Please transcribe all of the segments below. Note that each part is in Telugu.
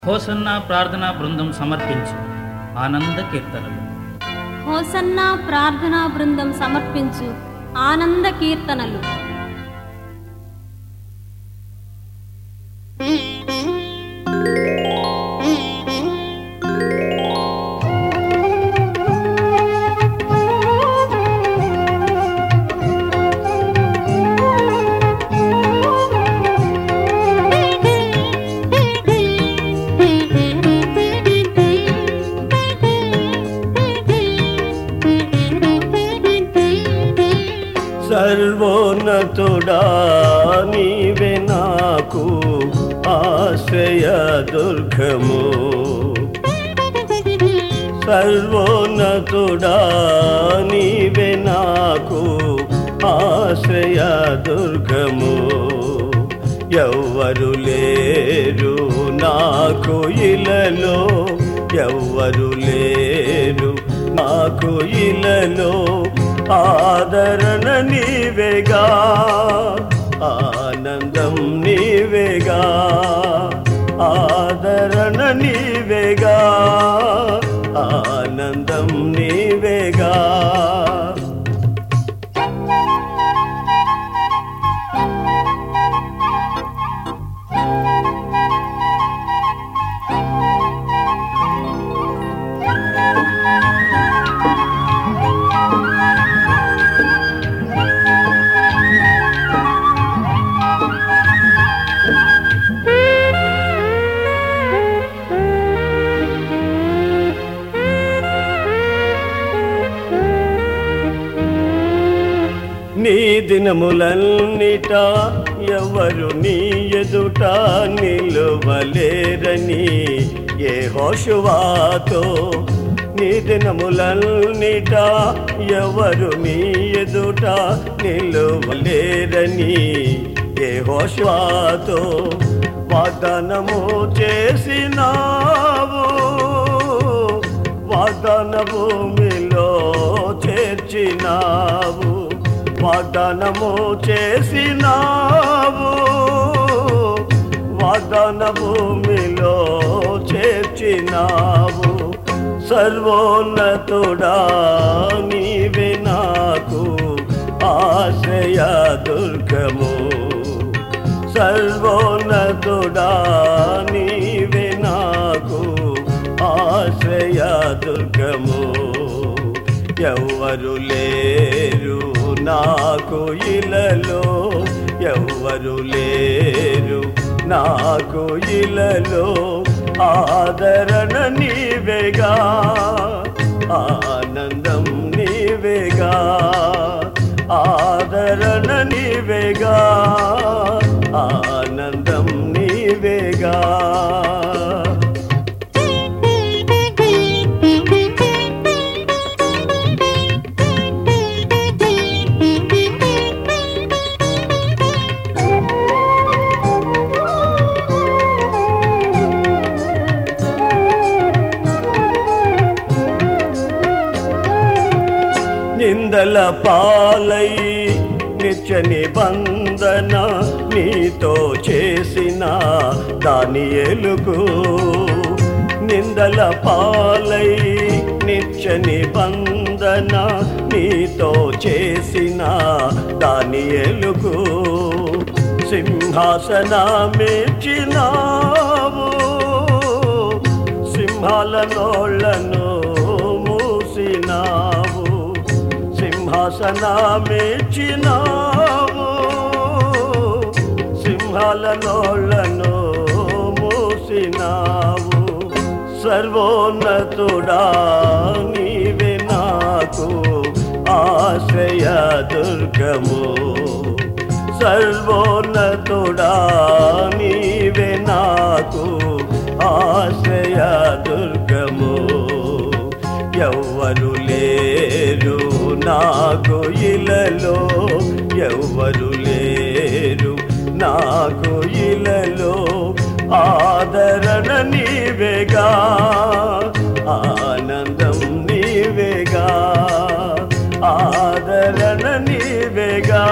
హోసన్న ప్రార్థనా బృందం సమర్పించు ఆనంద కీర్తనలు హోసన్నా ప్రార్థనా బృందం సమర్పించు ఆనంద కీర్తనలు సర్వోన్నతుడా నీవే నాకు ఆశ్రయ దుర్గము సర్వోన్నతుడా నీవే నాకు ఆశ్రయ దుర్గము ఎవ్వరు లేరు నాకు ఇలలో ఎవ్వరు లేరు నాకు ఇలలో ఆదరణ నీవేగా ఆనందం నీవేగా ఆదరణ నీవేగా ఆనందం నీవేగా నీ దినములన్నిట ఎవరు నీ ఎదుట నిలువలేరని ఏ హోషువాతో నీ దినములన్నిట ఎవరు నీ ఎదుట నిలువలేరని ఏ హోషువాతో వాగ్దానము చేసినావు వాగ్దాన భూమిలో చేర్చినావు వాగ్దానము చేసినావు వాగ్దాన భూమిలో చేర్చినావు సర్వోన్నతుడా నీవే నాకు ఆశ్రయ దుర్గము సర్వోన్నతుడా నీవే నాకు ఆశ్రయ దుర్గము ఎవ్వరు లేరు నాకు ఇలలో ఎవ్వరు లేరు నాకు ఇలలో ఆదరణ నీవేగా ఆనందం నీవేగా ఆదరణ నీవేగా ఆనందం నీవేగా నిందల పాలై నిత్య నిబంధన నీతో చేసిన దాని ఎలుగు నిందల పాలై నిత్య నిబంధన నీతో చేసిన దాని ఎలుగు సింహాసనమిచ్చినావు సింహాల నోళ్లను మూసినావు సింహాసనమిచ్చినావు సింహాల నోళ్లను మూసినావు సర్వోన్నతుడా నీవే నాకు ఆశ్రయ దుర్గము సర్వోన్నతుడా నీవే నాకు ఆశ్రయ దుర్గము ఎవ్వరు లేరు నాకు ఇలలో ఎవ్వరు లేరు నాకు ఇలలో ఆదరణ నీవేగా ఆనందం నీవేగా ఆదరణ నీవేగా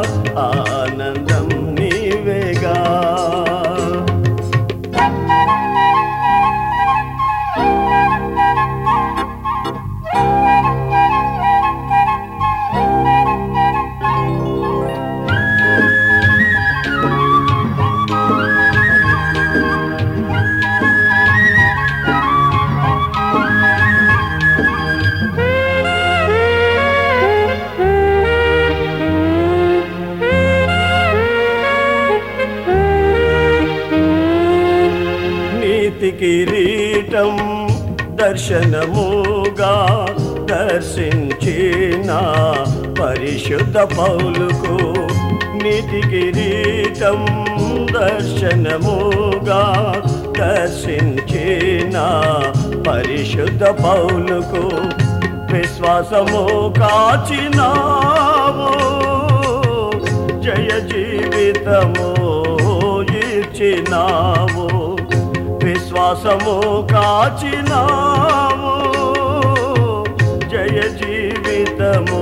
ఆనందం నీవేగా ఆ నీతి కిరీటం దర్శనముగా దర్శించిన పరిశుద్ధ పౌలుకు నీతి కిరీటం దర్శనముగా దర్శించిన పరిశుద్ధ పౌలుకు విశ్వాసము కాచినావు జయ జీవితము ఇచ్చినావు విశ్వాసము కాచినావు జయ జీవితము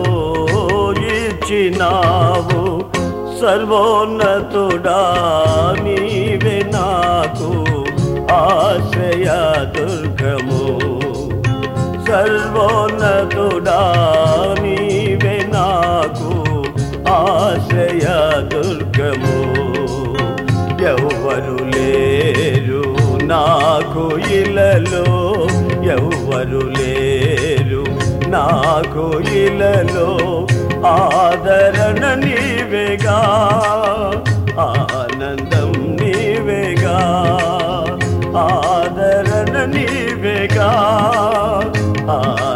ఇచ్చినావు సర్వోన్నతుడా నీవే నాకు ఆశ్రయ దుర్గము సర్వోన్నతుడా నీవే నాకు ఆశ్రయ దుర్గము ఎవ్వరు లేరు నాకు ఇలలో ఎవ్వరు లేరు నాకు ఇలలో ఆదరణ నీవేగా ఆనందం నీవేగా ఆదరణ నీవేగా ఆ